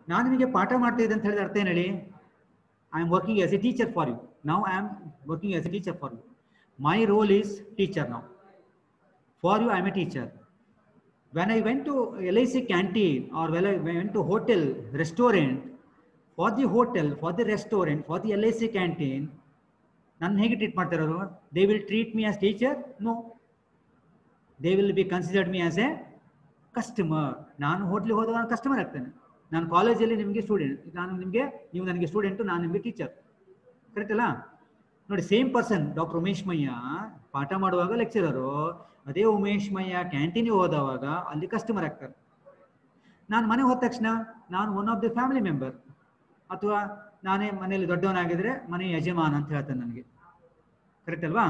ನಾನು ನಿಮಗೆ ಪಾಠ ಮಾಡ್ತಾ ಇದ್ದೆ ಅಂತ ಹೇಳಿದ ಅರ್ಥ ಏನು ಹೇಳಿ I am working as a teacher for you ನಾವು I am working as a teacher for you my role is teacher ನಾವು for you I am a teacher when I went to LIC canteen or when I went to hotel, restaurant, for the hotel, for the restaurant, for the LIC canteen, ನನ್ನ ಹೇಗೆ treat ಮಾಡ್ತಾರವರು they will treat me as teacher no they will be considered me as a customer ನಾನು ಹೋಟ್ಲಿಗೆ ಹೋದಾಗ ನಾನು customer ಆಗ್ತೇನೆ ನಾನು ಕಾಲೇಜಲ್ಲಿ ನಿಮಗೆ ಸ್ಟೂಡೆಂಟ್ ನಾನು ನಿಮಗೆ ನೀವು ನನಗೆ ಸ್ಟೂಡೆಂಟು ನಾನು ನಿಮಗೆ ಟೀಚರ್ ಕರೆಕ್ಟ್ ಅಲ್ಲ ನೋಡಿ same person doctor Umesh Mayya ಪಾಠ ಮಾಡುವಾಗ ಲೆಕ್ಚರರು ಅದೇ ಉಮೇಶ್ ಮಯ್ಯ ಕ್ಯಾಂಟೀನಿಗೆ ಹೋದವಾಗ ಅಲ್ಲಿ ಕಸ್ಟಮರ್ ಆಗ್ತಾರೆ ನಾನು ಮನೆ ಹೋದ ತಕ್ಷಣ ನಾನು one of the family member ಅಥವಾ ನಾನೇ ಮನೆಯಲ್ಲಿ ದೊಡ್ಡವನಾಗಿದ್ರೆ ಮನೆ ಯಜಮಾನ ಅಂತ ಹೇಳ್ತಾನೆ ನನಗೆ ಕರೆಕ್ಟ್ ಅಲ್ವಾ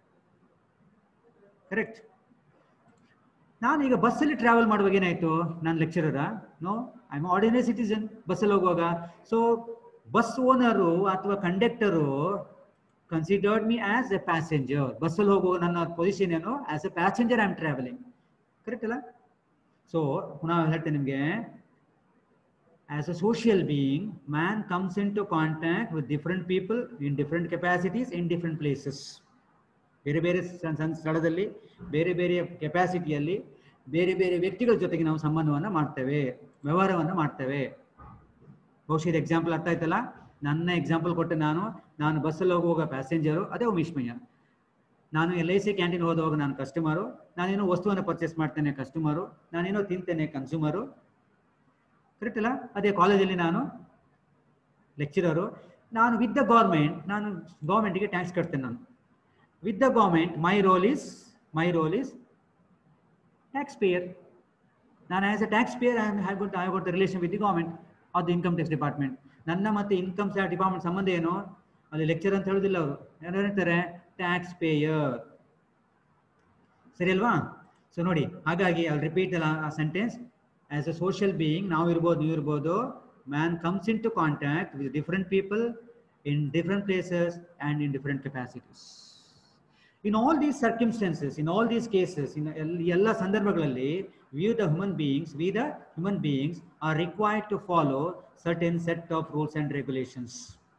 ಕರೆಕ್ಟ್ ನಾನು ಈಗ ಬಸ್ಸಲ್ಲಿ ಟ್ರಾವೆಲ್ ಮಾಡುವಾಗ ಏನಾಯ್ತು ನಾನು lecturer no I am ordinary citizen ಬಸ್ಸಲ್ಲಿ ಹೋಗುವಾಗ ಸೊ ಬಸ್ ಓನರು ಅಥವಾ conductor considered me as a passenger ಬಸ್ಸಲ್ಲಿ ಹೋಗುವ ನನ್ನ ಪೊಸಿಷನ್ ಏನು as a passenger I am travelling correct ಅಲ್ಲ ಸೊ ಪುನಃ ಹೇಳ್ತೇನೆ ನಿಮಗೆ as a social being, man comes into contact with different people in different capacities in different places. ಬೇರೆ ಬೇರೆ ಸಂ- ಸಂ- ಸ್ಥಳದಲ್ಲಿ ಬೇರೆ ಬೇರೆ ಕೆಪಾಸಿಟಿಯಲ್ಲಿ ಬೇರೆ ಬೇರೆ ವ್ಯಕ್ತಿಗಳ ಜೊತೆಗೆ ನಾವು ಸಂಬಂಧವನ್ನು ಮಾಡ್ತೇವೆ ವ್ಯವಹಾರವನ್ನು ಮಾಡ್ತೇವೆ ಬಹುಶಃ ಇದು ಎಕ್ಸಾಂಪಲ್ ಅರ್ಥ ಆಯ್ತಲ್ಲ ನನ್ನ ಎಕ್ಸಾಂಪಲ್ ಕೊಟ್ಟೆ ನಾನು ನಾನು ಬಸ್ಸಲ್ಲಿ ಹೋಗುವಾಗ ಪ್ಯಾಸೆಂಜರು ಅದೇ ಉಮೇಶ್ಮಯ್ಯ ನಾನು ಎಲ್ ಐ ಸಿ ಕ್ಯಾಂಟೀನ್ ಹೋದಾಗ ನಾನು ಕಸ್ಟಮರು ನಾನೇನೋ ವಸ್ತುವನ್ನು ಪರ್ಚೇಸ್ ಮಾಡ್ತೇನೆ ಕಸ್ಟಮರು ನಾನೇನೋ ತಿಂತೇನೆ ಕನ್ಸ್ಯೂಮರು ಕರೆಕ್ಟ್ ಅಲ್ಲ ಅದೇ ಕಾಲೇಜಲ್ಲಿ ನಾನು ಲೆಕ್ಚರರು ನಾನು ವಿತ್ ದ ಗೌರ್ಮೆಂಟ್ ನಾನು ಗೌರ್ಮೆಂಟ್ಗೆ ಟ್ಯಾಕ್ಸ್ ಕಟ್ತೇನೆ ನಾನು with the government my role is my role is taxpayer ನಾನು as a taxpayer I have got I got relation with the government of the income tax department ನನ್ನ ಮತ್ತೆ income tax department ಸಂಬಂಧ ಏನು ಅಲ್ಲಿ lecture ಅಂತ ಹೇಳೋದಿಲ್ಲ ಅವರು ಏನು ಹೇಳ್ತಾರೆ ಟ್ಯಾಕ್ಸ್ ಪೇಯರ್ ಸರಿ ಅಲ್ವಾ ಸೊ ನೋಡಿ ಹಾಗಾಗಿ ಅಲ್ಲಿ repeat a sentence as a social being ನಾವು ಇರ್ಬೋದು ನೀವು ಇರ್ಬೋದು man comes into contact with different people in different places and in different capacities in all these circumstances in all these cases in ಎಲ್ಲ ಸಂದರ್ಭಗಳಲ್ಲಿ we the human beings we the human beings are required to follow certain set of rules and regulations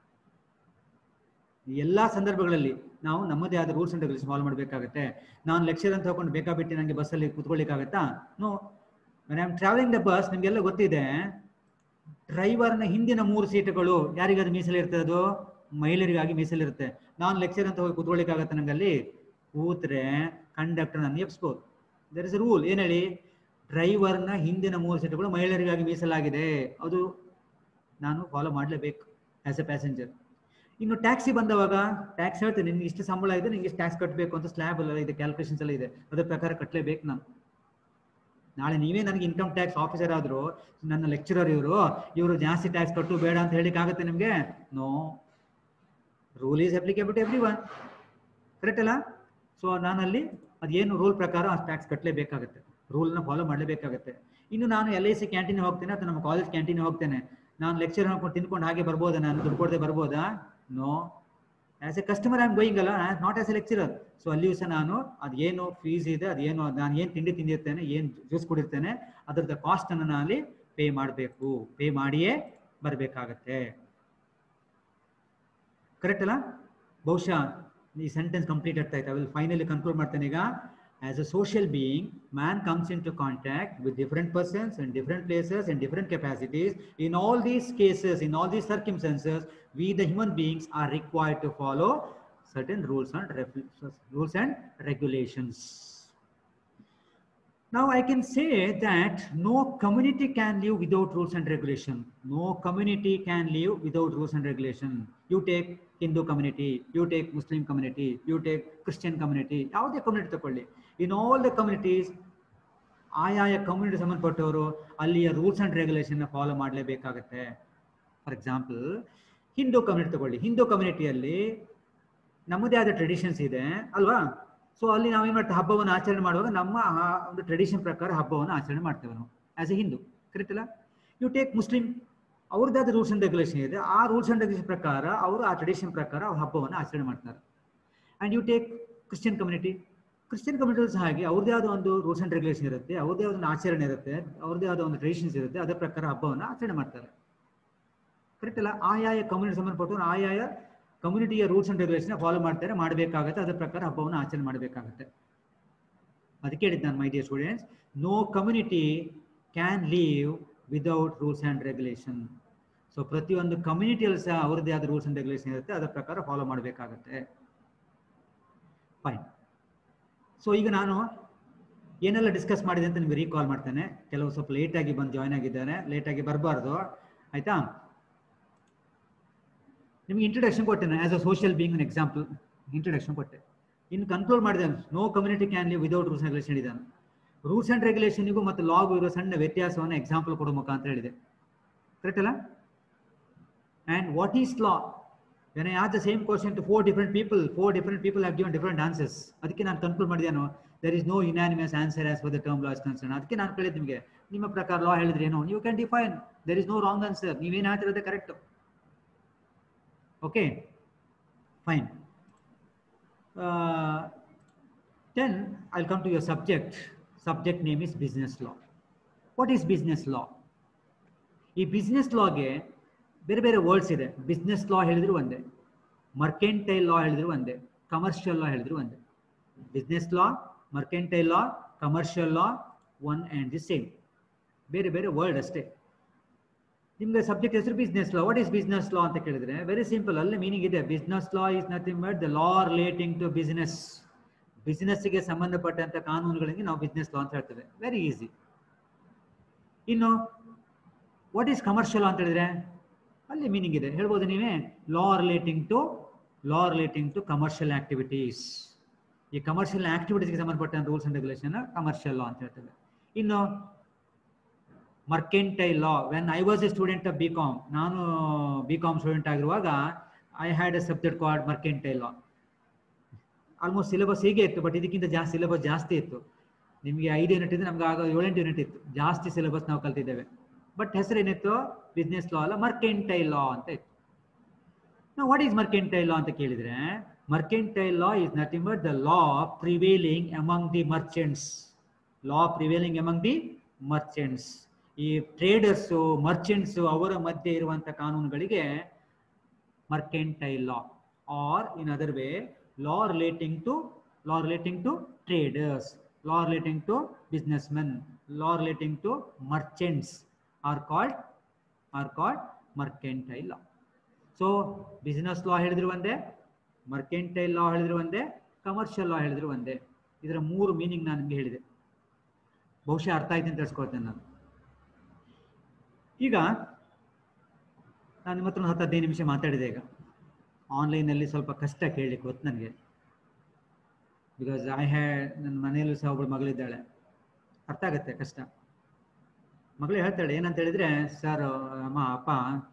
ಎಲ್ಲ ಸಂದರ್ಭಗಳಲ್ಲಿ ನಾವು ನಮ್ಮದೇ ಆದ rules and regulation follow ಮಾಡಬೇಕಾಗುತ್ತೆ ನಾನು lecture ಅಂತ ತಗೊಂಡು ಬೇಕಾಬಿಟ್ಟು ನನಗೆ ಬಸ್ಸಲ್ಲಿ ಕೂತ್ಕೊಳ್ಳಿಕ್ಕಾಗತ್ತಾ no I am travelling the bus ನಿಮಗೆಲ್ಲ ಗೊತ್ತಿದೆ ಡ್ರೈವರ್ನ ಹಿಂದಿನ ಮೂರು ಸೀಟುಗಳು ಯಾರಿಗಾದ್ರು ಮೀಸಲಿರ್ತದೆ ಅದು ಮಹಿಳೆಯರಿಗಾಗಿ ಮೀಸಲಿರುತ್ತೆ ನಾನು ಲೆಕ್ಚರ್ ಅಂತ ಹೋಗಿ ಕೂತ್ಕೊಳ್ಳಿಕ್ಕಾಗತ್ತೆ ನಂಗಲ್ಲಿ ಕೂತ್ರೆ ಕಂಡಕ್ಟರ್ ನನ್ನ ಎಪ್ಸ್ಬೋದು ದರ್ ಇಸ್ ರೂಲ್ ಏನು ಹೇಳಿ ಡ್ರೈವರ್ನ ಹಿಂದಿನ ಮೂರು ಸೀಟುಗಳು ಮಹಿಳೆಯರಿಗಾಗಿ ಮೀಸಲಾಗಿದೆ ಅದು ನಾನು ಫಾಲೋ ಮಾಡಲೇಬೇಕು ಆಸ್ ಎ ಪ್ಯಾಸೆಂಜರ್ ಇನ್ನು ಟ್ಯಾಕ್ಸಿ ಬಂದವಾಗ ಟ್ಯಾಕ್ಸ್ ಹೇಳ್ತೇನೆ ನಿನ್ಗೆ ಇಷ್ಟು ಸಂಬಳ ಇದೆ ನಿಂಗೆ ಇಷ್ಟು ಟ್ಯಾಕ್ಸ್ ಕಟ್ಟಬೇಕು ಅಂತ ಸ್ಲ್ಯಾಬ್ ಎಲ್ಲ ಇದೆ ಕ್ಯಾಲ್ಕುಲೇಷನ್ಸ್ ಎಲ್ಲ ಇದೆ ಅದ್ರ ಪ್ರಕಾರ ಕಟ್ಟಲೇಬೇಕು ನಾನು ನಾಳೆ ನೀವೇ ನನಗೆ ಇನ್ಕಮ್ ಟ್ಯಾಕ್ಸ್ ಆಫೀಸರ್ ಆದ್ರು ನನ್ನ ಲೆಕ್ಚರರ್ ಇವರು ಇವರು ಜಾಸ್ತಿ ಟ್ಯಾಕ್ಸ್ ಕಟ್ಟು ಬೇಡ ಅಂತ ಹೇಳಿಕ್ ಆಗುತ್ತೆ ನಿಮಗೆ no rule is applicable to every one correct ಅಲ್ಲ ಸೊ ನಾನಲ್ಲಿ ಅದೇನು ರೂಲ್ ಪ್ರಕಾರ ಆ ಟ್ಯಾಕ್ಸ್ ಕಟ್ಟಲೇಬೇಕಾಗುತ್ತೆ ರೂಲ್ನ ಫಾಲೋ ಮಾಡಲೇಬೇಕಾಗುತ್ತೆ ಇನ್ನು ನಾನು ಎಲ್ ಐ ಸಿ ಕ್ಯಾಂಟೀನ್ ಹೋಗ್ತೇನೆ ಅಥವಾ ನಮ್ಮ ಕಾಲೇಜ್ ಕ್ಯಾಂಟೀನ್ ಹೋಗ್ತೇನೆ ನಾನು ಲೆಕ್ಚರ್ ಹಾಕೊಂಡು ತಿನ್ಕೊಂಡು ಹಾಗೆ ಬರ್ಬೋದಾ ನಾನು ದುಡ್ಡು ಕೊಡದೆ ಬರ್ಬೋದಾ no as a customer am going ಅಲ್ಲ not as a lecturer so ಅಲ್ಲಿಯೂ ಸಹ ನಾನು ಅದೇನು ಫೀಸ್ ಇದೆ ಅದೇನು ನಾನು ಏನು ತಿಂಡಿ ತಿಂದಿರ್ತೇನೆ ಏನು ಜ್ಯೂಸ್ ಕುಡಿರ್ತೇನೆ ಅದ್ರದ್ದು ಕಾಸ್ಟ್ ಅನ್ನು ನಾನು ಅಲ್ಲಿ ಪೇ ಮಾಡಬೇಕು ಪೇ ಮಾಡಿಯೇ ಬರಬೇಕಾಗತ್ತೆ ಕರೆಕ್ಟ್ ಅಲ್ಲ ಬಹುಶಃ ಈ ಸೆಂಟೆನ್ಸ್ ಕಂಪ್ಲೀಟ್ ಆಗ್ತಾ ಇತ್ತು ವಿಲ್ ಫೈನಲಿ ಕನ್ಕ್ಲೂಡ್ ಮಾಡ್ತೇನೆ ಈಗ as a social being man comes into contact with different persons in different places in different capacities in all these cases in all these circumstances we the human beings are required to follow certain rules and rules and regulations now i can say that no community can live without rules and regulation no community can live without rules and regulation you take hindu community you take muslim community you take christian community ಯಾವುದೇ community ತಗೊಳ್ಳಿ in all the communities ಆಯಾಯ community ಸಂಬಂಧಪಟ್ಟವರು ಅಲ್ಲಿಯ rules and regulation follow ಮಾಡಲೇಬೇಕಾಗತ್ತೆ for example Hindu community ತಗೊಳ್ಳಿ ಹಿಂದೂ ಕಮ್ಯುನಿಟಿಯಲ್ಲಿ ನಮ್ಮದೇ ಆದ traditions ಇದೆ ಅಲ್ವಾ ಸೊ ಅಲ್ಲಿ ನಾವೇನು ಮಾಡ್ತೇವೆ ಹಬ್ಬವನ್ನು ಆಚರಣೆ ಮಾಡುವಾಗ ನಮ್ಮ ಆ ಒಂದು ಟ್ರೆಡಿಷನ್ ಪ್ರಕಾರ ಹಬ್ಬವನ್ನು ಆಚರಣೆ ಮಾಡ್ತೇವೆ ನಾವು ಆಸ್ ಎ ಹಿಂದೂ ಕರೆಕ್ಟ್ ಅಲ್ಲ ಯು ಟೇಕ್ ಮುಸ್ಲಿಂ ಅವ್ರದ್ದಾದ ರೂಲ್ಸ್ ಅಂಡ್ ರೆಗ್ಯುಲೇಷನ್ ಇದೆ ಆ ರೂಲ್ಸ್ ಅಂಡ್ ರೆಗ್ಯುಲೇಷನ್ ಪ್ರಕಾರ ಅವರು ಆ ಟ್ರೆಡಿಷನ್ ಪ್ರಕಾರ ಅವ್ರ ಹಬ್ಬವನ್ನು ಆಚರಣೆ ಮಾಡ್ತಾರೆ and you take Christian community Christian community ಸಹ ಹಾಗೆ ಅವ್ರದ್ದೇ ಆದ ಒಂದು ರೂಲ್ಸ್ ಅಂಡ್ ರೆಗ್ಯುಲೇಷನ್ ಇರುತ್ತೆ ಅವ್ರದ್ದೇ ಆದ ಒಂದು ಆಚರಣೆ ಇರುತ್ತೆ ಅವ್ರದ್ದೇ ಆದ ಒಂದು ಟ್ರೆಡಿಷನ್ಸ್ ಇರುತ್ತೆ ಅದರ ಪ್ರಕಾರ ಹಬ್ಬವನ್ನು ಆಚರಣೆ ಮಾಡ್ತಾರೆ ಕರೆಕ್ಟ್ ಅಲ್ಲ ಆಯಾಯ ಕಮ್ಯುನಿಟಿ ಸಂಬಂಧಪಟ್ಟು ಆಯಾಯ ಕಮ್ಯುನಿಟಿಯ ರೂಲ್ಸ್ ಅಂಡ್ ರೆಗ್ಯುಲೇಷನ್ ಫಾಲೋ ಮಾಡ್ತಾರೆ ಮಾಡಬೇಕಾಗತ್ತೆ ಅದ್ರ ಪ್ರಕಾರ ಹಬ್ಬವನ್ನು ಆಚರಣೆ ಮಾಡಬೇಕಾಗತ್ತೆ ಅದಕ್ಕೆ ಹೇಳಿದ್ದು ನಾನು my dear students no community can leave without rules and regulation so ಪ್ರತಿಯೊಂದು ಕಮ್ಯುನಿಟಿಯಲ್ಲಿ ಸಹ ಅವ್ರದ್ದೇ ಆದ ರೂಲ್ಸ್ ಆ್ಯಂಡ್ ರೆಗ್ಯುಲೇಷನ್ ಇರುತ್ತೆ ಅದರ ಪ್ರಕಾರ ಫಾಲೋ ಮಾಡಬೇಕಾಗತ್ತೆ ಫೈನ್ ಸೊ ಈಗ ನಾನು ಏನೆಲ್ಲ ಡಿಸ್ಕಸ್ ಮಾಡಿದೆ ಅಂತ ನಿಮಗೆ ರೀಕಾಲ್ ಮಾಡ್ತೇನೆ ಕೆಲವು ಸ್ವಲ್ಪ ಲೇಟಾಗಿ ಬಂದು ಜಾಯ್ನ್ ಆಗಿದ್ದಾರೆ ಲೇಟಾಗಿ ಬರಬಾರ್ದು ಆಯ್ತಾ ನಿಮಗೆ ಇಂಟ್ರೊಡಕ್ಷನ್ ಕೊಟ್ಟೆನೆ as a social being an example introduction ಕೊಟ್ಟೆ ಇನ್ನು ಕನ್ಕ್ಲೂಡ್ ಮಾಡಿದೆ no community can live without rules and regulation ಇದ್ದಾನೆ ರೂಲ್ಸ್ ಅಂಡ್ ರೆಗ್ಯುಲೇಷನ್ಗೂ ಮತ್ತು ಲಾಗೂ ಇರೋ ಸಣ್ಣ ವ್ಯತ್ಯಾಸವನ್ನು ಎಕ್ಸಾಂಪಲ್ ಕೊಡೋ ಮುಖಾಂತರ ಹೇಳಿದೆ ಕರೆಕ್ಟ್ ಅಲ್ಲ and what is law when I ask the same question to four different people four different people have given different answers ಅದಕ್ಕೆ ನಾನು ಕನ್ಕ್ಲೂಡ್ ಮಾಡಿದ್ದೇನು there is no unanimous answer as far the term laws concern ಅದಕ್ಕೆ ನಾನು ಕೇಳಿದ್ದು ನಿಮಗೆ ನಿಮ್ಮ ಪ್ರಕಾರ ಲಾ ಹೇಳಿದ್ರೆ ಏನು ನೀವು can define there is no wrong answer ನೀವೇನು ಹೇಳ್ತಿರೋದೇ correct okay fine then I'll come to your subject. Subject name is business law. What is business law? ಈ ಬಿಸ್ನೆಸ್ ಲಾಗೆ ಬೇರೆ ಬೇರೆ ವರ್ಡ್ಸ್ ಇದೆ ಬಿಸ್ನೆಸ್ ಲಾ ಹೇಳಿದ್ರು ಒಂದೇ ಮರ್ಕೆಂಟೈಲ್ ಲಾ ಹೇಳಿದ್ರು ಒಂದೇ ಕಮರ್ಷಿಯಲ್ ಲಾ ಹೇಳಿದ್ರು ಒಂದೇ business law mercantile law commercial law one and the same ಬೇರೆ ಬೇರೆ ವರ್ಡ್ ಅಷ್ಟೇ ನಿಮ್ಗೆ ಸಬ್ಜೆಕ್ಟ್ ಹೆಸರು business law what is business law ಅಂತ ಕೇಳಿದ್ರೆ ವೆರಿ ಸಿಂಪಲ್ ಅಲ್ಲೇ ಮೀನಿಂಗ್ ಇದೆ business law is nothing but the law relating to business ಬಿಸ್ನೆಸ್ಗೆ ಸಂಬಂಧಪಟ್ಟಂತ ಕಾನೂನುಗಳಿಗೆ ನಾವು ಬಿಸ್ನೆಸ್ ಲಾ ಅಂತ ಹೇಳ್ತೇವೆ ವೆರಿ ಈಸಿ ಇನ್ನು ವಾಟ್ ಈಸ್ ಕಮರ್ಷಿಯಲ್ ಅಂತ ಹೇಳಿದ್ರೆ ಅಲ್ಲಿ ಮೀನಿಂಗ್ ಇದೆ ಹೇಳ್ಬೋದು ನೀವೇ law relating to law relating to commercial activities ಈ ಕಮರ್ಷಿಯಲ್ ಆಕ್ಟಿವಿಟೀಸ್ಗೆ ಸಂಬಂಧಪಟ್ಟ rules and regulation commercial law ಅಂತ ಹೇಳ್ತೇವೆ ಇನ್ನು mercantile law when I was a student of B Com ನಾನು ಬಿ ಕಾಮ್ ಸ್ಟೂಡೆಂಟ್ ಆಗಿರುವಾಗ I had a subject called mercantile law almost syllabus ಹೀಗೆ ಇತ್ತು ಬಟ್ ಇದಕ್ಕಿಂತ ಜಾಸ್ತಿ ಸಿಲೆಬಸ್ ಜಾಸ್ತಿ ಇತ್ತು ನಿಮಗೆ ಐದು ಯೂನಿಟ್ ಇದ್ದು ನಮ್ಗೆ ಆಗ ಏಳೆಂಟು ಯೂನಿಟ್ ಇತ್ತು ಜಾಸ್ತಿ ಸಿಲೆಬಸ್ ನಾವು ಕಲ್ತಿದ್ದೇವೆ ಬಟ್ ಹೆಸರೇನಿತ್ತು ಬಿಸ್ನೆಸ್ ಲಾ ಅಲ್ಲ ಮರ್ಕೆಂಟೈಲ್ ಲಾ ಅಂತ ಇತ್ತು ನಾವು ವಾಟ್ ಈಸ್ ಮರ್ಕೆಂಟೈಲ್ ಲಾ ಅಂತ ಕೇಳಿದ್ರೆ mercantile law is nothing but the law prevailing among the merchants law prevailing among the merchants ಈ ಟ್ರೇಡರ್ಸು ಮರ್ಚೆಂಟ್ಸು ಅವರ ಮಧ್ಯೆ ಇರುವಂಥ ಕಾನೂನುಗಳಿಗೆ mercantile law are in other way law relating to law relating to traders law relating to businessmen law relating to merchants are called are called mercantile law so business law ಹೇಳಿದ್ರು ಒಂದೇ mercantile ಲಾ ಹೇಳಿದ್ರು ಒಂದೇ commercial law ಹೇಳಿದ್ರು ಒಂದೇ ಇದರ ಮೂರು meaning ನಾನು ನಿಮಗೆ ಹೇಳಿದೆ ಬಹುಶಃ ಅರ್ಥ ಆಯ್ತು ಅಂತ ತಿಳ್ಸ್ಕೊಳ್ತೇನೆ ನಾನು ಈಗ ನಾನು ನಿಮ್ಮ ಹತ್ರ ಒಂದು ಹತ್ತು ಹದಿನೈದು ನಿಮಿಷ ಮಾತಾಡಿದೆ ಈಗ ಆನ್ಲೈನಲ್ಲಿ ಸ್ವಲ್ಪ ಕಷ್ಟ ಕೇಳಲಿಕ್ಕೆ ಗೊತ್ತು ನನಗೆ ಬಿಕಾಸ್ ಐ ಹ್ಯಾಡ್ ನನ್ನ ಮನೆಯಲ್ಲೂ ಸಹ ಒಬ್ಬಳು ಮಗಳಿದ್ದಾಳೆ ಅರ್ಥ ಆಗುತ್ತೆ ಕಷ್ಟ ಮಗಳು ಹೇಳ್ತಾಳೆ ಏನಂತ ಹೇಳಿದ್ರೆ ಸರ್ ಅಮ್ಮ ಅಪ್ಪ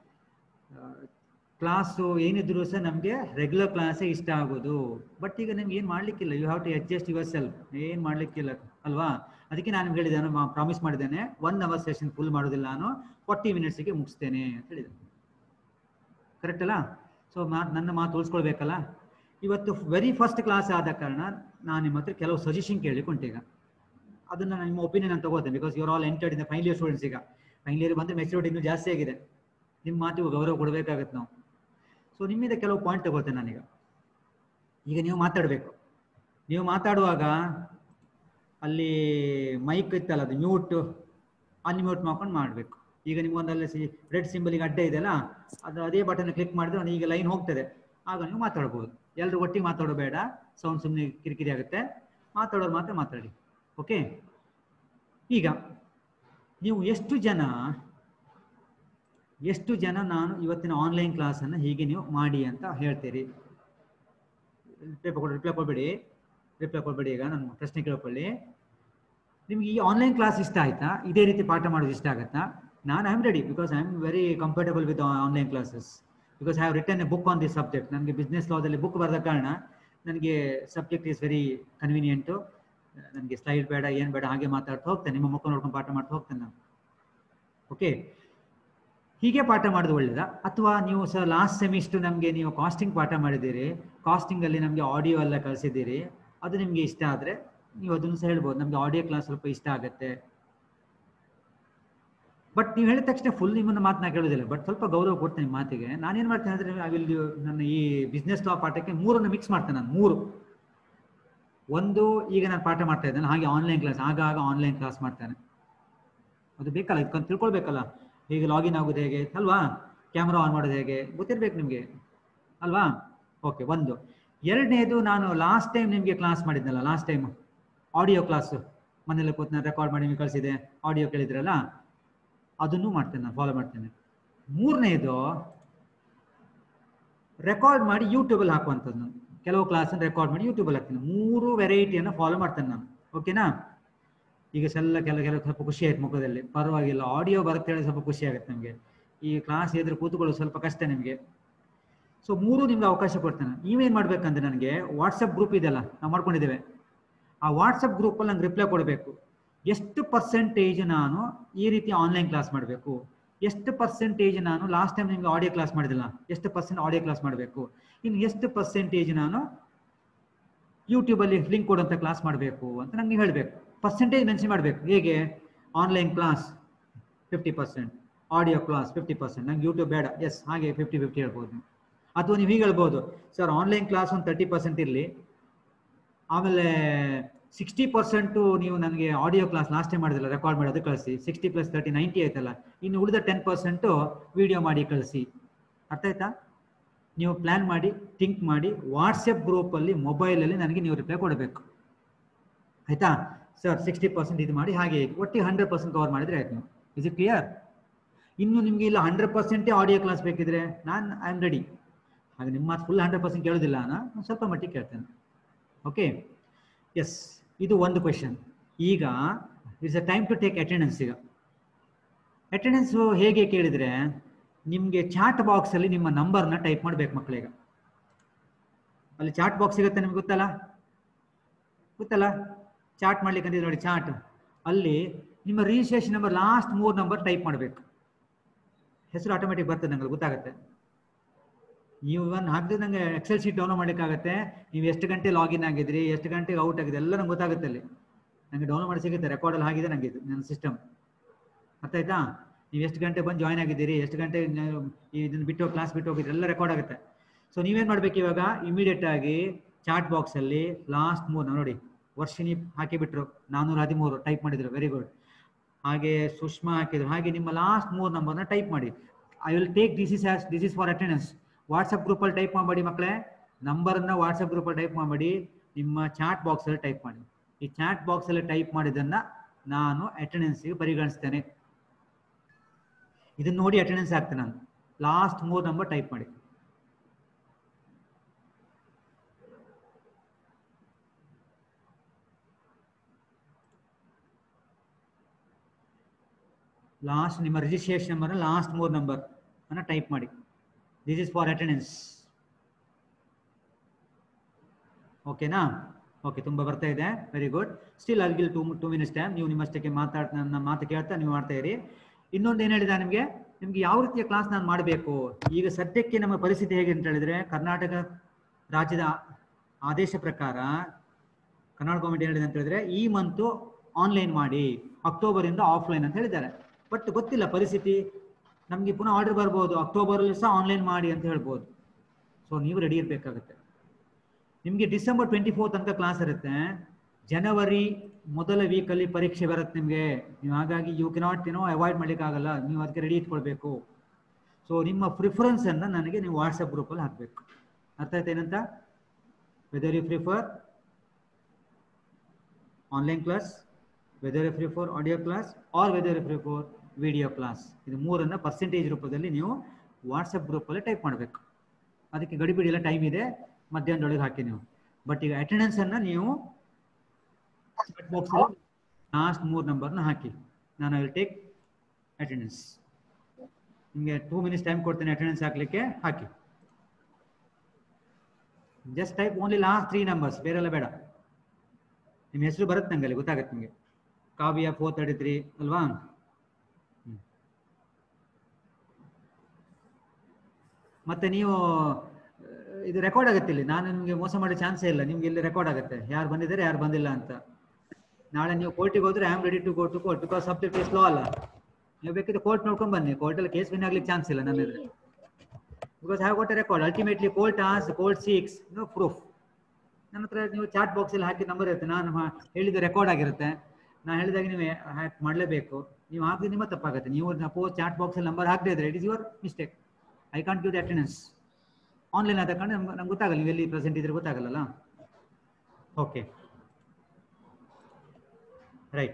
ಕ್ಲಾಸು ಏನಿದ್ರು ಸಹ ನಮಗೆ ರೆಗ್ಯುಲರ್ ಕ್ಲಾಸೇ ಇಷ್ಟ ಆಗೋದು ಬಟ್ ಈಗ ನಿಮ್ಗೆ ಏನು ಮಾಡಲಿಕ್ಕಿಲ್ಲ you have to adjust yourself ಏನು ಮಾಡಲಿಕ್ಕಿಲ್ಲ ಅಲ್ವಾ ಅದಕ್ಕೆ ನಾನು ನಿಮ್ಗೆ ಹೇಳಿದ್ದೇನೆ ಪ್ರಾಮಿಸ್ ಮಾಡಿದ್ದೇನೆ ಒನ್ ಅವರ್ ಸೆಷನ್ ಫುಲ್ ಮಾಡೋದಿಲ್ಲ ನಾನು ಫಾರ್ಟಿ ಮಿನಿಟ್ಸಿಗೆ ಮುಗಿಸ್ತೇನೆ ಅಂತ ಹೇಳಿದೆ ಕರೆಕ್ಟ್ ಅಲ್ಲ ಸೊ ಮಾ ನನ್ನ ಮಾತು ಉಳಿಸ್ಕೊಳ್ಬೇಕಲ್ಲ ಇವತ್ತು ವೆರಿ ಫಸ್ಟ್ ಕ್ಲಾಸ್ ಆದ ಕಾರಣ ನಾನು ನಿಮ್ಮ ಹತ್ರ ಕೆಲವು ಸಜೆಷನ್ ಕೇಳಿಕೊಂಡೆ ಈಗ ಅದನ್ನು ನಿಮ್ಮ ಒಪಿನಿಯನ್ ನಾನು ತಗೋತೇನೆ because your all entered in final year students ಈಗ ಫೈನಲ್ ಇಯರ್ ಬಂದರೆ ಮೆಚುರಿಟಿ ಇನ್ನೂ ಜಾಸ್ತಿ ಆಗಿದೆ ನಿಮ್ಮ ಮಾತಿಗೂ ಗೌರವ ಕೊಡಬೇಕಾಗತ್ತೆ ನಾವು ಸೊ ನಿಮ್ಮಿಂದ ಕೆಲವು ಪಾಯಿಂಟ್ ತಗೋತೇನೆ ನಾನೀಗ ಈಗ ನೀವು ಮಾತಾಡಬೇಕು ನೀವು ಮಾತಾಡುವಾಗ ಅಲ್ಲಿ ಮೈಕ್ ಇತ್ತಲ್ಲ ಅದು ಮ್ಯೂಟ್ ಅನ್ಮ್ಯೂಟ್ ಮಾಡ್ಕೊಂಡು ಮಾಡಬೇಕು ಈಗ ನಿಮ್ಗೊಂದಲ್ಲಿ ಸಿ ರೆಡ್ ಸಿಂಬಲಿಗೆ ಅಡ್ಡ ಇದೆಯಲ್ಲ ಅದು ಅದೇ ಬಟನ್ ಕ್ಲಿಕ್ ಮಾಡಿದ್ರೆ ಈಗ ಲೈನ್ ಹೋಗ್ತದೆ ಆಗ ನೀವು ಮಾತಾಡ್ಬೋದು ಎಲ್ಲರೂ ಒಟ್ಟಿಗೆ ಮಾತಾಡೋಬೇಡ ಸೌಂಡ್ ಸುಮ್ಮನೆ ಕಿರಿಕಿರಿ ಆಗುತ್ತೆ ಮಾತಾಡೋರು ಮಾತ್ರ ಮಾತಾಡಿ ಓಕೆ ಈಗ ನೀವು ಎಷ್ಟು ಜನ ಎಷ್ಟು ಜನ ನಾನು ಇವತ್ತಿನ ಆನ್ಲೈನ್ ಕ್ಲಾಸನ್ನು ಹೀಗೆ ನೀವು ಮಾಡಿ ಅಂತ ಹೇಳ್ತೀರಿ ರಿಪ್ಲೈ ಕೊಡಿ ರಿಪ್ಲೈ ಕೊಡಬೇಡಿ ರಿಪ್ಲೈ ಕೊಡಬೇಡಿ ಈಗ ನಾನು ಪ್ರಶ್ನೆ ಕೇಳ್ಕೊಳ್ಳಿ ನಿಮ್ಗೆ ಈ ಆನ್ಲೈನ್ ಕ್ಲಾಸ್ ಇಷ್ಟ ಆಯ್ತಾ ಇದೇ ರೀತಿ ಪಾಠ ಮಾಡೋದು ಇಷ್ಟ ಆಗುತ್ತಾ ನಾನು I am ready because I am very comfortable with online classes because I have return a book on this subject ನನಗೆ ಬಿಸ್ನೆಸ್ ಲಾದಲ್ಲಿ ಬುಕ್ ಬರೆದ ಕಾರಣ ನನಗೆ ಸಬ್ಜೆಕ್ಟ್ ಈಸ್ ವೆರಿ ಕನ್ವೀನಿಯೆಂಟು ನನಗೆ ಸ್ಲೈಡ್ ಬೇಡ ಏನು ಬೇಡ ಹಾಗೆ ಮಾತಾಡ್ತಾ ಹೋಗ್ತೇನೆ ನಿಮ್ಮ ಮುಖ ನೋಡ್ಕೊಂಡು ಪಾಠ ಮಾಡ್ತಾ ಹೋಗ್ತೇನೆ ನಾನು ಓಕೆ ಹೀಗೆ ಪಾಠ ಮಾಡೋದು ಒಳ್ಳೇದಾ ಅಥವಾ ನೀವು ಸರ್ ಲಾಸ್ಟ್ ಸೆಮಿಸ್ಟರ್ ನಮಗೆ ನೀವು ಕಾಸ್ಟಿಂಗ್ ಪಾಠ ಮಾಡಿದ್ದೀರಿ ಕಾಸ್ಟಿಂಗಲ್ಲಿ ನಮಗೆ ಆಡಿಯೋ ಎಲ್ಲ ಕಳಿಸಿದ್ದೀರಿ ಅದು ನಿಮಗೆ ಇಷ್ಟ ಆದರೆ ನೀವು ಅದನ್ನು ಸಹ ಹೇಳ್ಬೋದು ನಮಗೆ ಆಡಿಯೋ ಕ್ಲಾಸ್ ಸ್ವಲ್ಪ ಇಷ್ಟ ಆಗುತ್ತೆ ಬಟ್ ನೀವು ಹೇಳಿದ ತಕ್ಷಣ ಫುಲ್ ನಿಮ್ಮನ್ನ ಮಾತನ್ನ ಕೇಳೋದಿಲ್ಲ ಬಟ್ ಸ್ವಲ್ಪ ಗೌರವ ಕೊಡ್ತೇನೆ ನಿಮ್ಮ ಮಾತಿಗೆ ನಾನೇನು ಮಾಡ್ತೇನೆ ಅಂದರೆ ಐ ವಿಲ್ ನನ್ನ ಈ ಬಿಸ್ನೆಸ್ ಲಾ ಪಾಠಕ್ಕೆ ಮೂರನ್ನು ಮಿಕ್ಸ್ ಮಾಡ್ತೇನೆ ನಾನು ಮೂರು ಒಂದು ಈಗ ನಾನು ಪಾಠ ಮಾಡ್ತಾ ಇದ್ದೇನೆ ಹಾಗೆ ಆನ್ಲೈನ್ ಕ್ಲಾಸ್ ಆಗಾಗ ಆನ್ಲೈನ್ ಕ್ಲಾಸ್ ಮಾಡ್ತೇನೆ ಅದು ಬೇಕಲ್ಲ ಇದಕ್ಕೆ ತಿಳ್ಕೊಳ್ಬೇಕಲ್ಲ ಹೇಗೆ ಲಾಗಿನ್ ಆಗೋದು ಹೇಗೆ ಅಲ್ವಾ ಕ್ಯಾಮ್ರಾ ಆನ್ ಮಾಡೋದು ಹೇಗೆ ಗೊತ್ತಿರ್ಬೇಕು ನಿಮಗೆ ಅಲ್ವಾ ಓಕೆ ಒಂದು ಎರಡನೇದು ನಾನು ಲಾಸ್ಟ್ ಟೈಮ್ ನಿಮಗೆ ಕ್ಲಾಸ್ ಮಾಡಿದ್ನಲ್ಲ ಲಾಸ್ಟ್ ಟೈಮ್ ಆಡಿಯೋ ಕ್ಲಾಸು ಮನೇಲಿ ಕೂತು ನಾನು ರೆಕಾರ್ಡ್ ಮಾಡಿ ನಿಮಗೆ ಕಳಿಸಿದೆ ಆಡಿಯೋ ಕೇಳಿದ್ರಲ್ಲ ಅದನ್ನು ಮಾಡ್ತೇನೆ ನಾನು ಫಾಲೋ ಮಾಡ್ತೇನೆ ಮೂರನೇದು ರೆಕಾರ್ಡ್ ಮಾಡಿ ಯೂಟ್ಯೂಬಲ್ಲಿ ಹಾಕುವಂಥದ್ದು ನಾನು ಕೆಲವು ಕ್ಲಾಸನ್ನು ರೆಕಾರ್ಡ್ ಮಾಡಿ ಯೂಟ್ಯೂಬಲ್ಲಿ ಹಾಕ್ತೀನಿ ಮೂರು ವೆರೈಟಿಯನ್ನು ಫಾಲೋ ಮಾಡ್ತೇನೆ ನಾನು ಓಕೆನಾ ಈಗ ಸೆಲ್ಲ ಕೆಲ ಕೆಲವು ಸ್ವಲ್ಪ ಖುಷಿ ಆಯ್ತು ಮುಖದಲ್ಲಿ ಪರವಾಗಿಲ್ಲ ಆಡಿಯೋ ಬರುತ್ತೆ ಹೇಳಿ ಸ್ವಲ್ಪ ಖುಷಿ ಆಗುತ್ತೆ ನಮಗೆ ಈ ಕ್ಲಾಸ್ ಎದುರು ಕೂತ್ಕೊಳ್ಳೋದು ಸ್ವಲ್ಪ ಕಷ್ಟ ನಿಮಗೆ ಸೊ ಮೂರು ನಿಮ್ಗೆ ಅವಕಾಶ ಕೊಡ್ತೇನೆ ನೀವೇನು ಮಾಡ್ಬೇಕಂದ್ರೆ ನನಗೆ ವಾಟ್ಸಪ್ ಗ್ರೂಪ್ ಇದೆಯಲ್ಲ ನಾವು ಮಾಡ್ಕೊಂಡಿದ್ದೇವೆ ಆ ವಾಟ್ಸಪ್ ಗ್ರೂಪಲ್ಲಿ ನಂಗೆ ರಿಪ್ಲೈ ಕೊಡಬೇಕು ಎಷ್ಟು ಪರ್ಸೆಂಟೇಜ್ ನಾನು ಈ ರೀತಿ ಆನ್ಲೈನ್ ಕ್ಲಾಸ್ ಮಾಡಬೇಕು ಎಷ್ಟು ಪರ್ಸೆಂಟೇಜ್ ನಾನು ಲಾಸ್ಟ್ ಟೈಮ್ ನಿಮಗೆ ಆಡಿಯೋ ಕ್ಲಾಸ್ ಮಾಡಿದಿಲ್ಲ ಎಷ್ಟು ಪರ್ಸೆಂಟ್ ಆಡಿಯೋ ಕ್ಲಾಸ್ ಮಾಡಬೇಕು ಇನ್ನು ಎಷ್ಟು ಪರ್ಸೆಂಟೇಜ್ ನಾನು ಯೂಟ್ಯೂಬಲ್ಲಿ ಲಿಂಕ್ ಕೊಡುವಂಥ ಕ್ಲಾಸ್ ಮಾಡಬೇಕು ಅಂತ ನಂಗೆ ಹೇಳಬೇಕು ಪರ್ಸೆಂಟೇಜ್ ಮೆನ್ಷನ್ ಮಾಡಬೇಕು ಹೇಗೆ online class fifty percent audio class fifty percent ನಂಗೆ ಯೂಟ್ಯೂಬ್ ಬೇಡ ಎಸ್ ಹಾಗೆ ಫಿಫ್ಟಿ ಫಿಫ್ಟಿ ಹೇಳ್ಬೋದು ನೀವು ಅಥವಾ ನೀವು ಹೀಗೆ ಹೇಳ್ಬೋದು ಸರ್ ಆನ್ಲೈನ್ ಕ್ಲಾಸ್ ಒಂದು ತರ್ಟಿ ಪರ್ಸೆಂಟ್ ಇರಲಿ ಆಮೇಲೆ ಸಿಕ್ಸ್ಟಿ ಪರ್ಸೆಂಟು ನೀವು ನನಗೆ ಆಡಿಯೋ ಕ್ಲಾಸ್ ಲಾಸ್ಟ್ ಟೈಮ್ ಮಾಡಿದಿಲ್ಲ ರೆಕಾರ್ಡ್ ಮಾಡಿ ಅದು ಕಳಿಸಿ ಸಿಕ್ಸ್ಟಿ ಪ್ಲಸ್ ತರ್ಟಿ ನೈಂಟಿ ಆಯ್ತಲ್ಲ ಇನ್ನು ಉಳಿದ ಟೆನ್ ಪರ್ಸೆಂಟು ವಿಡಿಯೋ ಮಾಡಿ ಕಳಿಸಿ ಅರ್ಥ ಆಯ್ತಾ ನೀವು ಪ್ಲ್ಯಾನ್ ಮಾಡಿ ಥಿಂಕ್ ಮಾಡಿ ವಾಟ್ಸಪ್ ಗ್ರೂಪಲ್ಲಿ ಮೊಬೈಲಲ್ಲಿ ನನಗೆ ನೀವು ರಿಪ್ಲೈ ಕೊಡಬೇಕು ಆಯ್ತಾ ಸರ್ ಸಿಕ್ಸ್ಟಿ ಪರ್ಸೆಂಟ್ ಇದು ಮಾಡಿ ಹಾಗೆ ಒಟ್ಟಿಗೆ ಹಂಡ್ರೆಡ್ ಪರ್ಸೆಂಟ್ ಕವರ್ ಮಾಡಿದ್ರೆ ಆಯ್ತು ನೀವು ಇಸ್ ಇಟ್ ಕ್ಲಿಯರ್ ಇನ್ನು ನಿಮಗೆ ಇಲ್ಲ ಹಂಡ್ರೆಡ್ ಪರ್ಸೆಂಟೇ ಆಡಿಯೋ ಕ್ಲಾಸ್ ಬೇಕಿದ್ರೆ ನಾನು ಐ ಆಮ್ ರೆಡಿ ಹಾಗೆ ನಿಮ್ಮ ಮಾತು ಫುಲ್ ಹಂಡ್ರೆಡ್ ಪರ್ಸೆಂಟ್ ಕೇಳೋದಿಲ್ಲ ನಾನು ಸ್ವಲ್ಪ ಮಟ್ಟಿಗೆ ಕೇಳ್ತೇನೆ ಓಕೆ ಎಸ್ ಇದು ಒಂದು ಕ್ವೆಶನ್ ಈಗ it's a time to take attendance ಈಗ ಅಟೆಂಡೆನ್ಸು ಹೇಗೆ ಕೇಳಿದರೆ ನಿಮಗೆ ಚಾಟ್ ಬಾಕ್ಸಲ್ಲಿ ನಿಮ್ಮ ನಂಬರ್ನ ಟೈಪ್ ಮಾಡಬೇಕು ಮಕ್ಕಳಿಗೆ ಅಲ್ಲಿ ಚಾಟ್ ಬಾಕ್ಸ್ ಸಿಗುತ್ತೆ ನಿಮ್ಗೆ ಗೊತ್ತಲ್ಲ ಗೊತ್ತಲ್ಲ ಚಾಟ್ ಮಾಡ್ಲಿಕ್ಕೆ ಅಂತಿದ್ರೆ ನೋಡಿ ಚಾಟ್ ಅಲ್ಲಿ ನಿಮ್ಮ ರಿಜಿಸ್ಟ್ರೇಷನ್ ನಂಬರ್ ಲಾಸ್ಟ್ ಮೂರು ನಂಬರ್ ಟೈಪ್ ಮಾಡಬೇಕು ಹೆಸರು ಆಟೋಮೆಟಿಕ್ ಬರ್ತದೆ ನಂಗೆ ಗೊತ್ತಾಗುತ್ತೆ ನೀವು ಒಂದು ಹಾಕಿದ್ರೆ ನಂಗೆ ಎಕ್ಸೆಲ್ ಶೀಟ್ ಡೌನ್ಲೋಡ್ ಮಾಡಲಿಕ್ಕಾಗತ್ತೆ ನೀವು ಎಷ್ಟು ಗಂಟೆ ಲಾಗಿನ್ ಆಗಿದ್ರಿ ಎಷ್ಟು ಗಂಟೆಗೆ ಔಟ್ ಆಗಿದೆ ಎಲ್ಲ ನಂಗೆ ಗೊತ್ತಾಗುತ್ತೆ ಅಲ್ಲಿ ನನಗೆ ಡೌನ್ಲೋಡ್ ಮಾಡಿ ಸಿಗುತ್ತೆ ರೆಕಾರ್ಡಲ್ಲಿ ಆಗಿದೆ ನನಗೆ ಇದು ನನ್ನ ಸಿಸ್ಟಮ್ ಅರ್ಥ ಆಯ್ತಾ ನೀವು ಎಷ್ಟು ಗಂಟೆ ಬಂದು ಜಾಯ್ನ್ ಆಗಿದ್ದೀರಿ ಎಷ್ಟು ಗಂಟೆ ನೀವು ಇದನ್ನು ಬಿಟ್ಟು ಕ್ಲಾಸ್ ಬಿಟ್ಟು ಹೋಗಿದ್ರಿ ಎಲ್ಲ ರೆಕಾರ್ಡ್ ಆಗುತ್ತೆ ಸೊ ನೀವೇನು ಮಾಡ್ಬೇಕು ಇವಾಗ ಇಮಿಡಿಯೇಟ್ ಆಗಿ ಚಾಟ್ ಬಾಕ್ಸಲ್ಲಿ ಲಾಸ್ಟ್ ಮೂರು ನೋಡಿ ವರ್ಷಿನಿ ಹಾಕಿಬಿಟ್ರು ನಾನ್ನೂರ ಹದಿಮೂರು ಟೈಪ್ ಮಾಡಿದ್ರು ವೆರಿ ಗುಡ್ ಹಾಗೆ ಸುಷ್ಮಾ ಹಾಕಿದ್ರು ಹಾಗೆ ನಿಮ್ಮ ಲಾಸ್ಟ್ ಮೂರು ನಂಬರ್ನ ಟೈಪ್ ಮಾಡಿ I will take this is as this is for attendance WhatsApp ಗ್ರೂಪಲ್ಲಿ ಟೈಪ್ ಮಾಡಬೇಡಿ ಮಕ್ಕಳೇ ನಂಬರನ್ನು ವಾಟ್ಸಪ್ ಗ್ರೂಪಲ್ಲಿ ಟೈಪ್ ಮಾಡಬೇಡಿ ನಿಮ್ಮ ಚಾಟ್ ಬಾಕ್ಸಲ್ಲಿ ಟೈಪ್ ಮಾಡಿ ಈ ಚಾಟ್ ಬಾಕ್ಸಲ್ಲಿ ಟೈಪ್ ಮಾಡಿದ್ದನ್ನು ನಾನು ಅಟೆಂಡೆನ್ಸ್ಗೆ ಪರಿಗಣಿಸ್ತೇನೆ ಇದನ್ನ ನೋಡಿ ಅಟೆಂಡೆನ್ಸ್ ಹಾಕ್ತೇನೆ ನಾನು ಲಾಸ್ಟ್ ಮೂರು ನಂಬರ್ ಟೈಪ್ ಮಾಡಿ ಲಾಸ್ಟ್ ನಿಮ್ಮ ರಿಜಿಸ್ಟ್ರೇಷನ್ ನಂಬರ್ ಲಾಸ್ಟ್ ಮೂರು ನಂಬರ್ ಅನ್ನ ಟೈಪ್ ಮಾಡಿ ದಿಸ್ ಇಸ್ ಫಾರ್ ಅಟೆಂಡೆನ್ಸ್ ಓಕೆನಾ ಓಕೆ ತುಂಬ ಬರ್ತಾ ಇದೆ very good still I will two two minutes time ನೀವು ನಿಮ್ಮಷ್ಟಕ್ಕೆ ಮಾತಾಡ್ ನನ್ನ ಮಾತು ಕೇಳ್ತಾ ನೀವು ಮಾಡ್ತಾ ಇರಿ ಇನ್ನೊಂದು ಏನು ಹೇಳಿದ ನಿಮಗೆ ನಿಮ್ಗೆ ಯಾವ ರೀತಿಯ ಕ್ಲಾಸ್ ನಾನು ಮಾಡಬೇಕು ಈಗ ಸದ್ಯಕ್ಕೆ ನಮ್ಮ ಪರಿಸ್ಥಿತಿ ಹೇಗೆ ಅಂತ ಹೇಳಿದ್ರೆ ಕರ್ನಾಟಕ ರಾಜ್ಯದ ಆದೇಶ ಪ್ರಕಾರ ಕರ್ನಾಟಕ ಗೌರ್ಮೆಂಟ್ ಹೇಳಿದೆ ಅಂತ ಹೇಳಿದ್ರೆ ಈ ಮಂತು ಆನ್ಲೈನ್ ಮಾಡಿ ಅಕ್ಟೋಬರ್ ಇಂದ ಆಫ್ಲೈನ್ ಅಂತ ಹೇಳಿದ್ದಾರೆ ಬಟ್ ಗೊತ್ತಿಲ್ಲ ಪರಿಸ್ಥಿತಿ ನಮಗೆ ಪುನಃ ಆರ್ಡರ್ ಬರ್ಬೋದು ಅಕ್ಟೋಬರಲ್ಲಿ ಸಹ ಆನ್ಲೈನ್ ಮಾಡಿ ಅಂತ ಹೇಳ್ಬೋದು ಸೊ ನೀವು ರೆಡಿ ಇರಬೇಕಾಗುತ್ತೆ ನಿಮಗೆ ಡಿಸೆಂಬರ್ ಟ್ವೆಂಟಿ ಫೋರ್ ತನಕ ಕ್ಲಾಸ್ ಇರುತ್ತೆ ಜನವರಿ ಮೊದಲ ವೀಕಲ್ಲಿ ಪರೀಕ್ಷೆ ಬರುತ್ತೆ ನಿಮಗೆ ನೀವು ಹಾಗಾಗಿ ಯು ಕೆನಾಟ್ ಏನೋ ಅವಾಯ್ಡ್ ಮಾಡಲಿಕ್ಕಾಗಲ್ಲ ನೀವು ಅದಕ್ಕೆ ರೆಡಿ ಇಟ್ಕೊಳ್ಬೇಕು ಸೊ ನಿಮ್ಮ ಪ್ರಿಫರೆನ್ಸನ್ನು ನನಗೆ ನೀವು ವಾಟ್ಸಪ್ ಗ್ರೂಪಲ್ಲಿ ಹಾಕಬೇಕು ಅರ್ಥ ಆಯ್ತಾ ಏನಂತ whether you prefer online class whether you prefer audio class or whether you prefer video class ಇದು ಮೂರನ್ನು ಪರ್ಸೆಂಟೇಜ್ ರೂಪದಲ್ಲಿ ನೀವು ವಾಟ್ಸಪ್ ಗ್ರೂಪಲ್ಲಿ ಟೈಪ್ ಮಾಡಬೇಕು ಅದಕ್ಕೆ ಗಡಿಬಿಡಿ ಎಲ್ಲ ಟೈಮ್ ಇದೆ ಮಧ್ಯಾಹ್ನದೊಳಗೆ ಹಾಕಿ ನೀವು ಬಟ್ ಈಗ ಅಟೆಂಡೆನ್ಸನ್ನು ನೀವು ಬಾಕ್ಸಲ್ಲಿ ಲಾಸ್ಟ್ ಮೂರು ನಂಬರ್ನ ಹಾಕಿ ನಾನು ವಿಲ್ ಟೇಕ್ ಅಟೆಂಡೆನ್ಸ್ ನಿಮಗೆ ಟೂ ಮಿನಿಟ್ಸ್ ಟೈಮ್ ಕೊಡ್ತೇನೆ ಅಟೆಂಡೆನ್ಸ್ ಹಾಕ್ಲಿಕ್ಕೆ ಹಾಕಿ just type only last three numbers ಬೇರೆಲ್ಲ ಬೇಡ ನಿಮ್ಮ ಹೆಸರು ಬರುತ್ತೆ ನಂಗೆ ಅಲ್ಲಿ ಗೊತ್ತಾಗುತ್ತೆ ನಿಮಗೆ ಕಾವ್ಯ ಫೋರ್ ತರ್ಟಿ ತ್ರೀ ಅಲ್ವಾ ಮತ್ತೆ ನೀವು ಇದು ರೆಕಾರ್ಡ್ ಆಗುತ್ತೆ ಇಲ್ಲಿ ನಾನು ನಿಮಗೆ ಮೋಸ ಮಾಡೋ ಚಾನ್ಸೇ ಇಲ್ಲ ನಿಮ್ಗೆ ಇಲ್ಲಿ ರೆಕಾರ್ಡ್ ಆಗುತ್ತೆ ಯಾರು ಬಂದಿದ್ದಾರೆ ಯಾರು ಬಂದಿಲ್ಲ ಅಂತ ನಾಳೆ ನೀವು ಕೋರ್ಟಿಗೆ ಹೋದ್ರೆ I am ready to go to court because subject is law ಅಲ್ಲ ನೀವು ಬೇಕಿದ್ರೆ ಕೋರ್ಟ್ ನೋಡ್ಕೊಂಡು ಬನ್ನಿ ಕೋರ್ಟಲ್ಲಿ ಕೇಸ್ ವಿನ್ ಆಗ್ಲಿಕ್ಕೆ ಚಾನ್ಸ್ ಇಲ್ಲ ನನ್ನ ಎದುರು because have got record ultimately court as court seeks no proof ನನ್ನ ಹತ್ರ ನೀವು ಚಾಟ್ ಬಾಕ್ಸಲ್ಲಿ ಹಾಕಿ ನಂಬರ್ ಇರುತ್ತೆ ನಾನು ಹಾ- ಹೇಳಿದ್ದು ರೆಕಾರ್ಡ್ ಆಗಿರುತ್ತೆ ನಾನು ಹೇಳಿದಾಗ ನೀವು ಹ್ಯಾಕ್ ಮಾಡಲೇಬೇಕು ನೀವು ಹಾಕಿದ್ರೆ ನಿಮ್ಮ ತಪ್ಪಾಗುತ್ತೆ ನೀವು ಸಪೋಸ್ ಚಾಟ್ ಬಾಕ್ಸಲ್ಲಿ ನಂಬರ್ ಹಾಕದೇ ಇದ್ರೆ it is your mistake I can't give the attendance online ಆದ ಕಾರಣ ನಮ್ಗೆ ನಮ್ಗೆ ಗೊತ್ತಾಗಲ್ಲ ನೀವು ಎಲ್ಲಿ ಪ್ರೆಸೆಂಟ್ ಇದ್ರೆ ಗೊತ್ತಾಗಲ್ಲ ಓಕೆ ರೈಟ್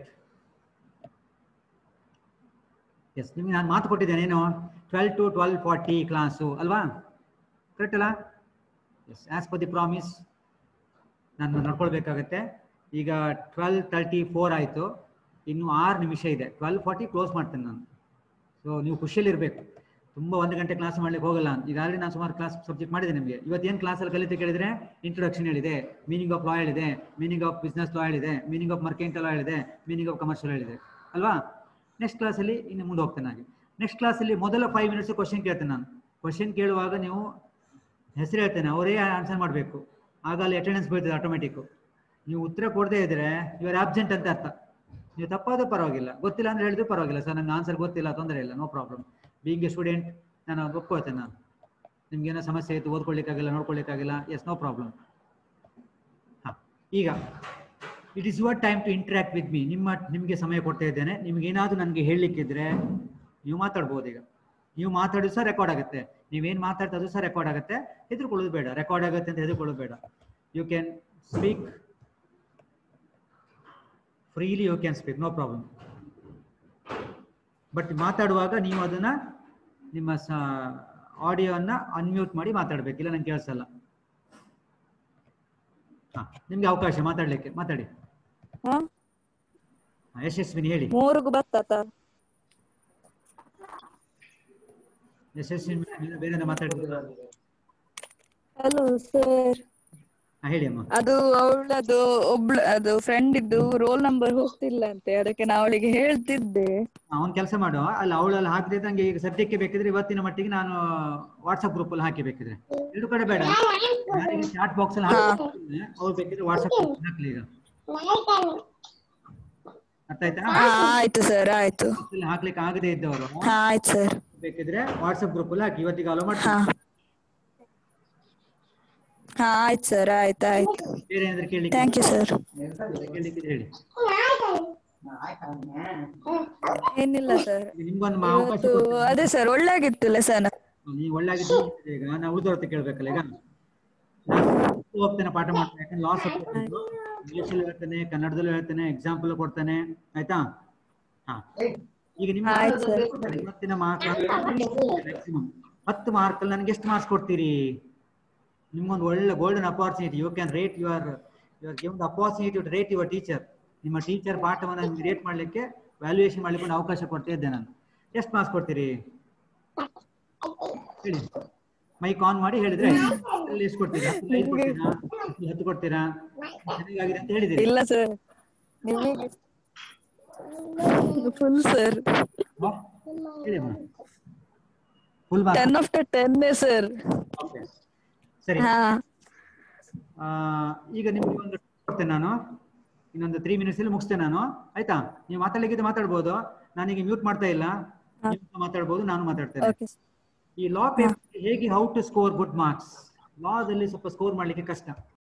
ಎಸ್ ನಿಮ್ಗೆ ನಾನು ಮಾತು ಕೊಟ್ಟಿದ್ದೇನೆ ಏನು twelve to twelve forty class ಅಲ್ವಾ ಕರೆಕ್ಟ್ ಅಲ್ಲ yes as per the promise ನಾನು ನಡ್ಕೊಳ್ಬೇಕಾಗತ್ತೆ ಈಗ ಟ್ವೆಲ್ ತರ್ಟಿ ಫೋರ್ ಆಯಿತು ಇನ್ನು ಆರು ನಿಮಿಷ ಇದೆ ಟ್ವೆಲ್ ಫಾರ್ಟಿ ಕ್ಲೋಸ್ ಮಾಡ್ತೇನೆ ನಾನು ಸೊ ನೀವು ಖುಷಿಯಲ್ಲಿರಬೇಕು ತುಂಬ ಒಂದು ಗಂಟೆ ಕ್ಲಾಸ್ ಮಾಡ್ಲಿಕ್ಕೆ ಹೋಗಲ್ಲ ಈಗಾಗಲೇ ನಾನು ಸುಮಾರು ಕ್ಲಾಸ್ ಸಬ್ಜೆಕ್ಟ್ ಮಾಡಿದೆ ನಿಮಗೆ ಇವತ್ತೇನು ಕ್ಲಾಸಲ್ಲಿ ಕಲಿತು ಕೇಳಿದ್ರೆ ಇಂಟ್ರೊಡಕ್ಷನ್ ಹೇಳಿದೆ ಮೀನಿಂಗ್ ಆಫ್ ಲಾ ಹೇಳಿದೆ ಮೀನಿಂಗ್ ಆಫ್ ಬಿಸ್ನೆಸ್ ಲಾ ಹೇಳಿದೆ ಮೀನಿಂಗ್ ಆಫ್ ಮರ್ಕೆಂಟಲ್ ಲಾ ಹೇಳಿದೆ ಮೀನಿಂಗ್ ಆಫ್ ಕಮರ್ಷಿಯಲ್ ಹೇಳಿದೆ ಅಲ್ವಾ ನೆಕ್ಸ್ಟ್ ಕ್ಲಾಸಲ್ಲಿ ಇನ್ನು ಮುಂದೆ ಹೋಗ್ತೇನೆ ಹಾಗೆ ನೆಕ್ಸ್ಟ್ ಕ್ಲಾಸಲ್ಲಿ ಮೊದಲ ಫೈವ್ ಮಿನಿಟ್ಸ್ ಕ್ವಶನ್ ಕೇಳ್ತೇನೆ ನಾನು ಕ್ವಶನ್ ಕೇಳುವಾಗ ನೀವು ಹೆಸರು ಹೇಳ್ತೇನೆ ಅವರೇ ಆನ್ಸರ್ ಮಾಡಬೇಕು ಆಗ ಅಲ್ಲಿ ಅಟೆಂಡೆನ್ಸ್ ಬೀಳ್ತದೆ ಆಟೋಮೆಟಿಕ್ ನೀವು ಉತ್ತರ ಕೊಡದೇ ಇದ್ರೆ ಇವರು ಆಬ್ಸೆಂಟ್ ಅಂತ ಅರ್ಥ ನೀವು ತಪ್ಪಾದ್ರೂ ಪರವಾಗಿಲ್ಲ ಗೊತ್ತಿಲ್ಲ ಅಂದ್ರೆ ಹೇಳಿದ್ರು ಪರವಾಗಿಲ್ಲ ಸರ್ ನಂಗೆ ಆನ್ಸರ್ ಗೊತ್ತಿಲ್ಲ ತೊಂದರೆ ಇಲ್ಲ no problem being a student ನಾನು ಒಪ್ಕೊಳ್ತೇನೆ ನಾನು ನಿಮ್ಗೆ ಏನೋ ಸಮಸ್ಯೆ ಇತ್ತು ಓದ್ಕೊಳ್ಳಿಕ್ಕಾಗಿಲ್ಲ ನೋಡ್ಕೊಳ್ಳಿಕ್ಕಾಗಿಲ್ಲ ಎಸ್ ನೋ ಪ್ರಾಬ್ಲಮ್ ಹಾಂ ಈಗ it is your time to interact with me ನಿಮ್ಮ ನಿಮಗೆ ಸಮಯ ಕೊಡ್ತಾ ಇದ್ದೇನೆ ನಿಮ್ಗೆ ಏನಾದರೂ ನನಗೆ ಹೇಳಲಿಕ್ಕಿದ್ರೆ ನೀವು ಮಾತಾಡ್ಬೋದು ಈಗ ನೀವು ಮಾತಾಡೋದು ಸಹ ರೆಕಾರ್ಡ್ ಆಗುತ್ತೆ ನೀವೇನು ಮಾತಾಡ್ತಾ ಅದು ಸಹ ರೆಕಾರ್ಡ್ ಆಗುತ್ತೆ ಹೆದರ್ಕೊಳ್ಳೋದು ಬೇಡ ರೆಕಾರ್ಡ್ ಆಗುತ್ತೆ ಅಂತ ಹೆದರ್ಕೊಳ್ಳೋದು ಬೇಡ you can speak freely you can speak no problem but ಮಾತಾಡುವಾಗ ನೀವು ಅದನ್ನ ನಿಮ್ಮ ಆಡಿಯೋನ ಅನ್ಮ್ಯೂಟ್ ಮಾಡಿ ಮಾತಾಡ್ಬೇಕಿಲ್ಲ ನಂಗೆ ಕೇಳಿಸಲ್ಲ ಹಾ ನಿಮ್ಗೆ ಅವಕಾಶ ಮಾತಾಡ್ಲಿಕ್ಕೆ ಮಾತಾಡಿ ಹಾ ಹಾ, ಯಶಸ್ವಿನಿ ಹೇಳಿ ಮೂರುಗು ಬತ್ತಾತ ಯಶಸ್ವಿನಿ ನೀವು ಬೇರೆ ಮಾತಾಡ್ತೀರಾ ಹಲೋ ಸರ್ ಹಾ, ಹೇಳಿ ಅಮ್ಮ ಅದು ಅವಳದು ಒಬ್ಳು ಅದು ಫ್ರೆಂಡ್ ಇದ್ದು ರೋಲ್ ನಂಬರ್ ಹೋಗ್ತಿಲ್ಲ ಅಂತೆ ಅದಕ್ಕೆ ನಾ ಅವಳಿಗೆ ಹೇಳ್ತಿದ್ದೆ ಅವನ್ ಕೆಲಸ ಮಾಡು ಅಲ್ಲಿ ಅವಳಲ್ಲಿ ಹಾಕಿದ್ರೆ ನಂಗೆ ಈಗ ಸದ್ಯಕ್ಕೆ ಬೇಕಿದ್ರೆ ಇವತ್ತಿನ ಮಟ್ಟಿಗೆ ನಾನು ವಾಟ್ಸ್ಆಪ್ ಗ್ರೂಪ್ ಅಲ್ಲಿ ಹಾಕಿ ಬೇಕಿದ್ರೆ ಎರಡು ಕಡೆ ಬೇಡ ಚಾಟ್ ಬಾಕ್ಸ್ ಅಲ್ಲಿ ಹಾಕಿ ಅವ್ರು ಬೇಕಿದ್ರೆ ವಾಟ್ಸ್ಆಪ್ ಹಾಕ್ಲಿ ಈಗ ಅರ್ಥ ಆಯ್ತಾ ಹಾ ಆಯ್ತು ಸರ್ ಆಯ್ತು Box ಅಲ್ಲಿ ಹಾಕ್ಲಿಕ್ಕೆ ಆಗದೆ ಇದ್ದವರು ಹಾ ಆಯ್ತು ಸರ್ ಬೇಕಿದ್ರೆ ವಾಟ್ಸ್ಆಪ್ ಗ್ರೂಪ್ ಅಲ್ಲಿ ಹಾಕಿ ಇವತ್ತಿಗೆ ಅಲೋ ಹಾ ಮಾಡ್ತೀನಿ ಹಾ ಆಯ್ತು ಸರ್ ಆಯ್ತು ಆಯ್ತು ಬೇರೆ ಏನಾದ್ರು ಕೇಳಲಿಕ್ಕೆ ಥ್ಯಾಂಕ್ ಯು ಸರ್ ಕೇಳಲಿಕ್ಕಿದ್ರೆ ಹೇಳಿ ಏನಿಲ್ಲ ಸರ್ ಈಗ ನಿಮ್ಗೊಂದು ಮಾ- ಅವಕಾಶ ಇವತ್ತು ಕೊಡ್ತೀನಿ. ಅದೇ ಸರ್ ಒಳ್ಳೆಗಿತ್ತು ಲೆಸನ್ ನೀವು ಒಳ್ಳಾಗಿದ್ದು ಈಗ ನಾವು ಉಳಿದವ್ರ ಕೇಳ್ಬೇಕಲ್ಲ ಈಗ ನಾನು ಹೋಗ್ತೇನೆ ಪಾಠ ಮಾಡ್ತೇನೆ ಯಾಕಂದ್ರೆ ಲಾಸ್ ಇಂಗ್ಲಿಷಲ್ಲಿ ಹೇಳ್ತೇನೆ ಕನ್ನಡದಲ್ಲೂ ಹೇಳ್ತೇನೆ ಎಕ್ಸಾಂಪಲ್ ಕೊಡ್ತೇನೆ ಆಯ್ತಾ ಹಾ ಈಗ ನಿಮ್ಮ ಆಯ್ತು ಸರ್. ಇವತ್ತಿನ ಮಾರ್ಕ್ ಮ್ಯಾಕ್ಸಿಮಮ್ ಹತ್ತು ಮಾರ್ಕ್ ಅಲ್ಲಿ ನನಗೆ ಎಷ್ಟು ಮಾರ್ಕ್ಸ್ ಕೊಡ್ತೀರಿ ನಿಮ್ಗೊಂದು ಒಳ್ಳೆ golden opportunity you can rate your your give opportunity to rate your teacher ನಿಮ್ಮ ಟೀಚರ್ ಪಾಠವನ್ನು ನಿಮ್ಗೆ ರೇಟ್ ಮಾಡ್ಲಿಕ್ಕೆ ವ್ಯಾಲ್ಯೂಯೇಷನ್ ಮಾಡ್ಲಿಕ್ಕೆ ಒಂದು ಅವಕಾಶ ಕೊಡ್ತಾ ಇದ್ದೆ ನಾನು ಎಷ್ಟು ಮಾರ್ಕ್ಸ್ ಕೊಡ್ತೀರಿ ಹೇಳಿ ಮೈಕ್ ಆನ್ ಮಾಡಿ ಹೇಳಿದ್ರೆ ಅಲ್ಲಿ ಎಷ್ಟು ಕೊಡ್ತೀರಾ ಹತ್ತು ಐದು ಕೊಡ್ತೀರಾ ಹತ್ತು ಹತ್ತು ಕೊಡ್ತೀರಾ ಚೆನ್ನಾಗಿದೆ ಅಂತ ಹೇಳಿದಿರಿ ಇಲ್ಲ ಸರ್ ನಿಮಗೆ ಫುಲ್ ಸರ್ ಹೇಳಿ full marks ten after ten sir okay ಸರಿ ಹಾ ಆ, ಈಗ ನಿಮ್ಗೆ ಒಂದು ಕೊಡ್ತೇನೆ ನಾನು ಇನ್ನೊಂದು ತ್ರೀ ಮಿನಿಟ್ಸ್ ಅಲ್ಲಿ ಮುಗಿಸ್ತೇನೆ ನಾನು ಆಯ್ತಾ ನೀವು ಮಾತಾಡ್ಲಿಕ್ಕಿದ್ರೆ ಮಾತಾಡ್ಬೋದು ನಾನೀಗ ಮ್ಯೂಟ್ ಮಾಡ್ತಾ ಇಲ್ಲ ನೀವು ಮಾತಾಡ್ಬೋದು ನಾನು ಮಾತಾಡ್ತೇನೆ ಓಕೆ ಈ ಲಾ ಪೇಪರ್ ಹೇಗೆ how to score good marks ಲಾದಲ್ಲಿ ಸ್ವಲ್ಪ ಸ್ಕೋರ್ ಮಾಡ್ಲಿಕ್ಕೆ ಕಷ್ಟ